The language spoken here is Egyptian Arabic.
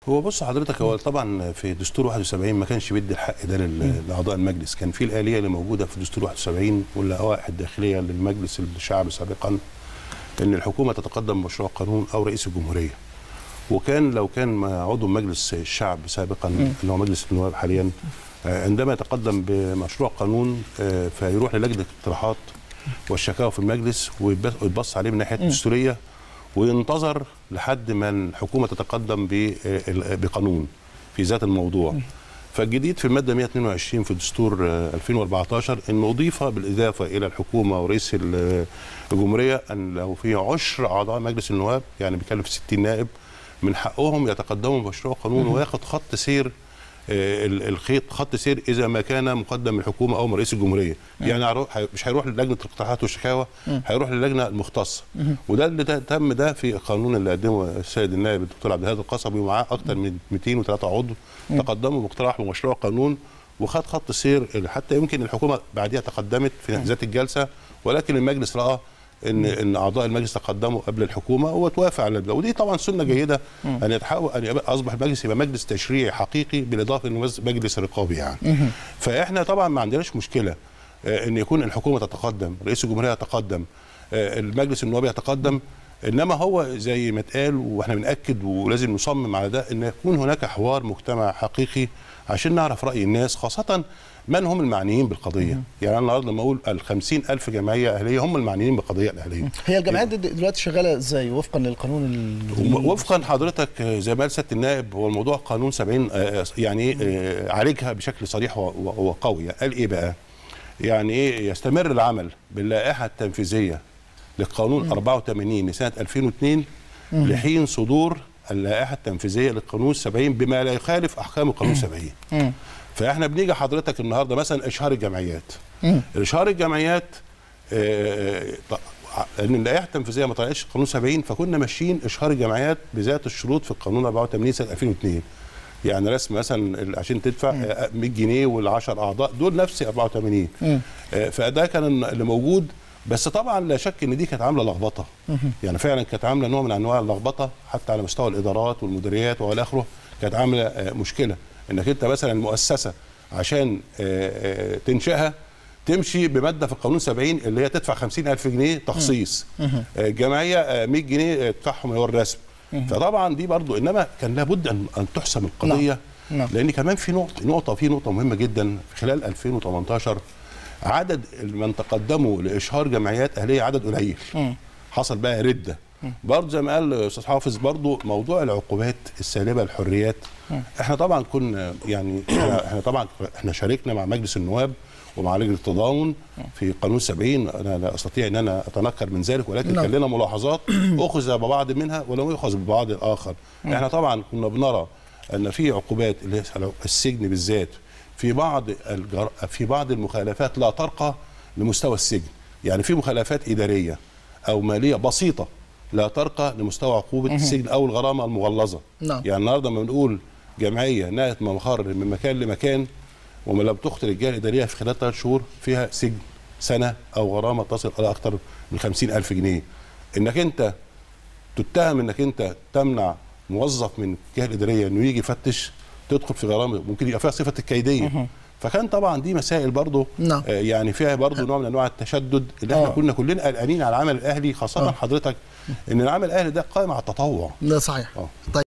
هو بص حضرتك هو طبعا في دستور 71 ما كانش بيدي الحق ده لل- لاعضاء المجلس كان في الاليه اللي موجوده في دستور 71 واللوائح الداخليه للمجلس الشعب سابقا ان الحكومه تتقدم بمشروع قانون او رئيس الجمهوريه وكان لو كان عضو مجلس الشعب سابقا اللي هو مجلس النواب حاليا آه، عندما يتقدم بمشروع قانون آه، فيروح للجنه الاقتراحات والشكاوى في المجلس ويتبص ويتبص عليه من ناحيه الدستوريه وينتظر لحد ما الحكومه تتقدم ب- آه، بقانون في ذات الموضوع فالجديد في الماده 122 في دستور آه، 2014 انه اضيف بالاضافه الى الحكومه ورئيس ال- الجمهوريه ان لو في عشر اعضاء مجلس النواب يعني بيتكلم في 60 نائب من حقهم يتقدموا بمشروع قانون وياخد خط سير آه، ال- الخيط خط سير اذا ما كان مقدم من الحكومه او من رئيس الجمهوريه يعني هيروح- هي- مش هيروح للجنه الاقتراحات والشكاوى هيروح للجنه المختصه وده اللي ده- تم ده في القانون اللي قدمه السيد النائب الدكتور عبد الهادي القصبي ومعاه اكثر من 203 عضو تقدموا باقتراح بمشروع قانون وخد خط سير حتى يمكن الحكومه بعدها تقدمت في ذات الجلسه ولكن المجلس راى ان ان اعضاء المجلس تقدموا قبل الحكومه وتوافق على ده ودي طبعا سنه جيده ان يتحول ان يبقى اصبح المجلس يبقى مجلس تشريعي حقيقي بالاضافه انه مجلس- مجلس رقابي يعني فاحنا طبعا ما عندناش مشكله آه، ان يكون الحكومه تتقدم رئيس الجمهوريه يتقدم آه، المجلس النوابي يتقدم انما هو زي ما اتقال واحنا بناكد ولازم نصمم على ده ان يكون هناك حوار مجتمع حقيقي عشان نعرف راي الناس خاصه من هم المعنيين بالقضيه يعني انا النهارده لما اقول ال 50 الف جمعيه اهليه هم المعنيين بالقضيه الاهليه هي الجامعات دي دلوقتي شغاله ازاي وفقا للقانون الجديد؟ وفقا حضرتك آه، زي ما قال سياده النائب هو الموضوع قانون 70 آه، يعني آه، عالجها بشكل صريح و- و- وقوي يعني قال ايه بقى؟ يعني ايه يستمر العمل باللائحه التنفيذيه للقانون 84 لسنه 2002 لحين صدور اللائحه التنفيذيه للقانون 70 بما لا يخالف احكام القانون 70 فاحنا بنيجي حضرتك النهارده مثلا اشهار الجمعيات اشهار الجمعيات آه، ط- ان اللائحه التنفيذيه ما طلعتش قانون 70 فكنا ماشيين اشهار الجمعيات بذات الشروط في القانون 84 سنه 2002 يعني رسم مثلا ال- عشان تدفع آه، 100 جنيه وال10 اعضاء دول نفس 84 آه، فده كان اللي موجود بس طبعا لا شك ان دي كانت عامله لخبطه يعني فعلا كانت عامله نوع من انواع اللخبطه حتى على مستوى الادارات والمديريات والى اخره كانت عامله آه، مشكله انك انت مثلا المؤسسه عشان آه، آه، تنشئها تمشي بماده في القانون 70 اللي هي تدفع 50000 جنيه تخصيص آه، الجمعيه آه، 100 جنيه آه، تدفعهم هو الرسم فطبعا دي برضو انما كان لابد ان ان تحسم القضيه نعم. نعم. لان كمان في نقطه نقطه في نقطه مهمه جدا في خلال 2018 عدد من تقدموا لاشهار جمعيات اهليه عدد قليل حصل بقى رده برضه زي ما قال استاذ حافظ برضه موضوع العقوبات السالبه للحريات احنا طبعا كنا يعني احنا احنا طبعا احنا شاركنا مع مجلس النواب ومع لجنه التضامن في قانون 70 انا لا استطيع ان انا اتنكر من ذلك ولكن نعم. كان لنا ملاحظات اخذ ببعض منها ولم يؤخذ ببعض الاخر احنا طبعا كنا بنرى ان في عقوبات اللي هي السجن بالذات في بعض الجر... في بعض المخالفات لا ترقى لمستوى السجن يعني في مخالفات اداريه او ماليه بسيطه لا ترقى لمستوى عقوبه السجن او الغرامه المغلظه نعم. يعني النهارده لما بنقول جمعيه نقلت مخر من مكان لمكان وما لم تخطر الجهه الاداريه في خلال ثلاث شهور فيها سجن سنه او غرامه تصل الى اكثر من 50000 جنيه انك انت تتهم انك انت تمنع موظف من الجهه الاداريه انه يجي يفتش تدخل في غرامه ممكن يبقى فيها صفه الكيديه فكان طبعا دي مسائل برضه نعم. آه يعني فيها برضه نوع من انواع التشدد اللي احنا آه. كنا كلنا قلقانين على العمل الاهلي خاصه حضرتك ان العمل الاهلي ده قائم على التطوع ده صحيح اه طيب